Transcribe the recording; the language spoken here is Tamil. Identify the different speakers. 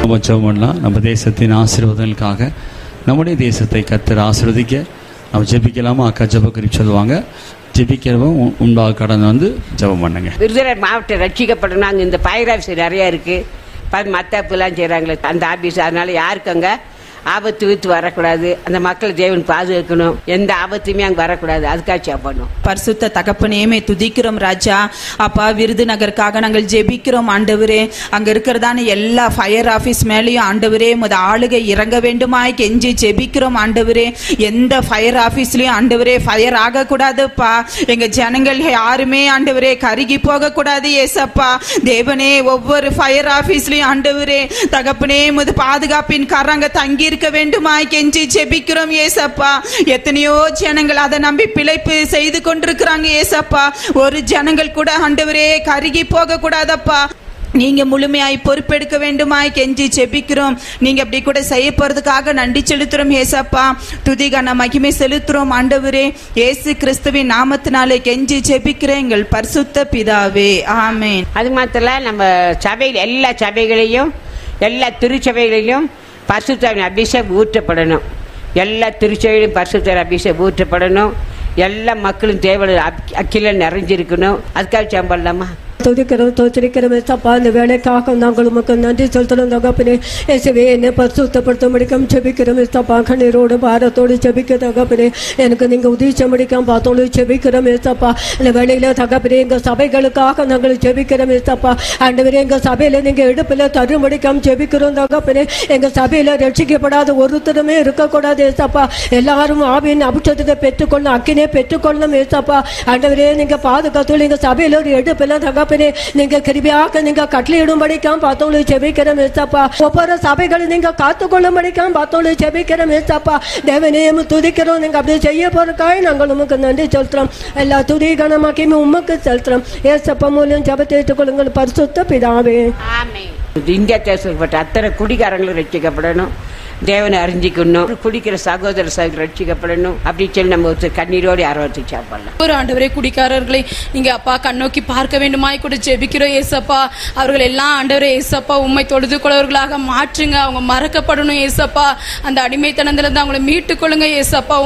Speaker 1: நம்ம ஜெபம் பண்ணலாம் நம்ம தேசத்தின் ஆசீர்வாதங்களுக்காக நம்முடைய தேசத்தை கத்தர் ஆசீர்வதிக்க நம்ம ஜெபிக்கலாமா அக்கா ஜெபக்கறி சொல்லுவாங்க ஜெபிக்கிறவங்க உன்- உண்டாக கடந்து வந்து ஜெபம் பண்ணுங்க
Speaker 2: விருதுநகர் மாவட்டம் ரட்சிக்கப்படணும் அங்கே இந்த ஃபயர் ஆஃபீஸ் நிறையா இருக்குது மத்தப்புலாம் செய்கிறாங்களே அந்த ஆஃபீஸ் அதனால யாருக்கு அங்கே ஆபத்து வித்து வரக்கூடாது அந்த மக்கள் தேவன் பாதுகாக்கணும் எந்த ஆபத்துமே அங்கே வரக்கூடாது அதுக்காக செய்யப்படணும்
Speaker 3: பரிசுத்த தகப்பனேமே துதிக்கிறோம் ராஜா அப்பா விருதுநகருக்காக நாங்கள் ஜெபிக்கிறோம் ஆண்டவரே அங்க இருக்கிறதான எல்லா ஃபயர் ஆபீஸ் மேலேயும் ஆண்டவரே முத ஆளுகை இறங்க வேண்டுமாய் கெஞ்சி ஜெபிக்கிறோம் ஆண்டவரே எந்த ஃபயர் ஆபீஸ்லயும் ஆண்டவரே ஃபயர் ஆகக்கூடாதுப்பா எங்க ஜனங்கள் யாருமே ஆண்டவரே கருகி போக கூடாது ஏசப்பா தேவனே ஒவ்வொரு ஃபயர் ஆபீஸ்லயும் ஆண்டவரே தகப்பனே முது பாதுகாப்பின் கரங்க தங்கி இருக்க வேண்டுமாய் கெஞ்சி ஜெபிக்கிறோம் ஏசப்பா எத்தனையோ ஜனங்கள் அதை நம்பி பிழைப்பு செய்து கொண்டிருக்கிறாங்க ஏசப்பா ஒரு ஜனங்கள் கூட ஆண்டவரே கருகி போக கூடாதப்பா நீங்க முழுமையாய் பொறுப்பெடுக்க வேண்டுமாய் கெஞ்சி செபிக்கிறோம் நீங்க அப்படி கூட செய்ய போறதுக்காக நன்றி செலுத்துறோம் ஏசப்பா துதிகான மகிமை செலுத்துறோம் ஆண்டவரே இயேசு கிறிஸ்துவின் நாமத்தினாலே கெஞ்சி செபிக்கிறேன் எங்கள் பரிசுத்த பிதாவே ஆமென்
Speaker 2: அது மாத்திரம் இல்ல, நம்ம சபையில் எல்லா சபைகளையும் எல்லா திருச்சபைகளிலும் பரிசுத்தாவின் அபிஷேகம் ஊற்றப்படணும் எல்லா திருச்சபையிலும் பரிசுத்தாவின் அபிஷேகம் ஊற்றப்படணும் எல்லா மக்களும் தேவை அக்கில நிறைஞ்சிருக்கணும் அதுக்காக சம்பளமா
Speaker 4: துதிக்கிறோம் தோற்றிருக்கிறோம் ஏசப்பா இந்த வேலைக்காக நாங்கள் உமக்கு நன்றி செலுத்துறோம் தகப்பனே இயேசுவே என்னை பரிசுத்தப்படுத்த முடிக்கும் செபிக்கிறோம் ஏசப்பா கண்ணீரோடு பாரத்தோடு செபிக்க தகப்பனே எனக்கு நீங்க உதவிச்ச முடிக்கும் பார்த்தோடு செபிக்கிறோம் ஏசப்பா இந்த வேலையில தகப்பனே எங்க சபைகளுக்காக நாங்கள் செபிக்கிறோம் ஏசப்பா ஆண்டவரே எங்க சபையில நீங்க இடுப்புல தரும்படிக்கம் செபிக்கிறோம் தகப்பனே எங்க சபையில ரட்சிக்கப்படாத ஒருத்தருமே இருக்கக்கூடாது ஏசப்பா எல்லாரும் ஆவியின் அபிஷேகத்தை பெற்றுக்கொள்ளணும் அக்கினே பெற்றுக்கொள்ளணும் ஏசப்பா ஆண்டவரே நீங்க பாதுகாத்து எங்க சபையில ஒரு எடுப்பில் தகப்பனே நீங்க கிருபியாக நீங்க கட்டளையிடும்படிக்காம் பார்த்தோம் செபிக்கிறோம் ஏசப்பா ஒவ்வொரு சபைகளை நீங்க காத்துக்கொள்ளும்படிக்காம் பார்த்தோம் செபிக்கிறோம் ஏசப்பா தேவனையும் துதிக்கிறோம் நீங்க அப்படியே செய்ய போறதுக்காக நாங்கள் உமக்கு நன்றி செலுத்துறோம் எல்லா துதி கனமாக்கியும் உமக்கு செலுத்துறோம் ஏசப்பா மூலம் ஜபத்தை ஏற்றுக்கொள்ளுங்கள் பரிசுத்த பிதாவே
Speaker 2: இந்தியா தேசப்பட்ட அத்தனை குடிகாரங்களும் ரட்சிக்கப்படணும் தேவனை அறிஞ்சிக்கணும் குடிக்கிற சகோதர சகோதரர் ரட்சிக்கப்படணும் அப்படின்னு சொல்லி நம்ம ஒரு கண்ணீரோடு யாரோத்து சாப்பிடலாம்
Speaker 5: ஒரு ஆண்டவரே குடிக்காரர்களை நீங்க அப்பா கண்ணோக்கி பார்க்க வேண்டுமாய் கூட ஜெபிக்கிறோம் ஏசப்பா அவர்கள் எல்லாம் ஆண்டவரே ஏசப்பா உண்மை தொழுது கொள்வர்களாக மாற்றுங்க அவங்க மறக்கப்படணும் ஏசப்பா அந்த அடிமைத்தனத்துல இருந்து அவங்களை மீட்டுக் கொள்ளுங்க ஏசப்பா